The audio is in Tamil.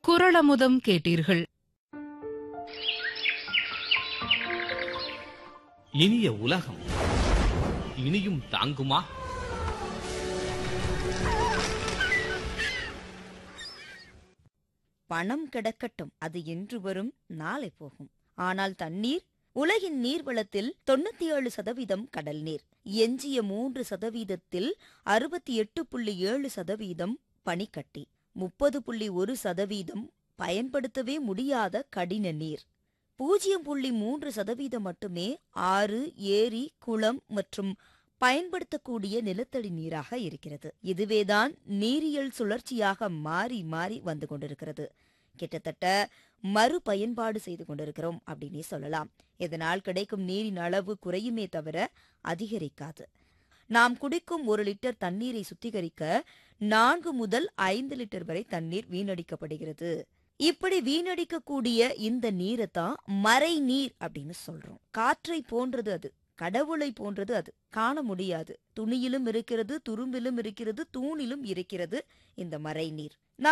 குரளமுதம் கேட்டீர்கள் இனிய உலகம் இனியும் தாங்குமா பணம் கிடக்கட்டும் அது இன்று வரும் நாளை போகும் ஆனால் தண்ணீர் உலகின் நீர்வளத்தில் தொண்ணூத்தி ஏழு சதவீதம் கடல் நீர் எஞ்சிய மூன்று சதவீதத்தில் அறுபத்தி எட்டு புள்ளி ஏழு சதவீதம் பனிக்கட்டி முப்பது புள்ளி ஒரு சதவீதம் பயன்படுத்தவே முடியாத கடின நீர் பூஜ்ஜியம் புள்ளி மூன்று சதவீதம் மட்டுமே ஆறு ஏரி குளம் மற்றும் பயன்படுத்தக்கூடிய நிலத்தடி நீராக இருக்கிறது இதுவேதான் நீரியல் சுழற்சியாக மாறி மாறி வந்து கொண்டிருக்கிறது கிட்டத்தட்ட மறுபயன்பாடு செய்து கொண்டிருக்கிறோம் அப்படின்னே சொல்லலாம் இதனால் கிடைக்கும் நீரின் அளவு குறையுமே தவிர அதிகரிக்காது நாம் குடிக்கும் ஒரு லிட்டர் தண்ணீரை சுத்திகரிக்க நான்கு முதல் ஐந்து லிட்டர் வரை தண்ணீர் வீணடிக்கப்படுகிறது இப்படி வீணடிக்கக்கூடிய இந்த நீரை தான் மறை நீர் அப்படின்னு சொல்றோம் காற்றை போன்றது அது கடவுளை போன்றது அது காண முடியாது துணியிலும் இருக்கிறது துரும்பிலும் இருக்கிறது தூணிலும் இருக்கிறது இந்த மறை நீர்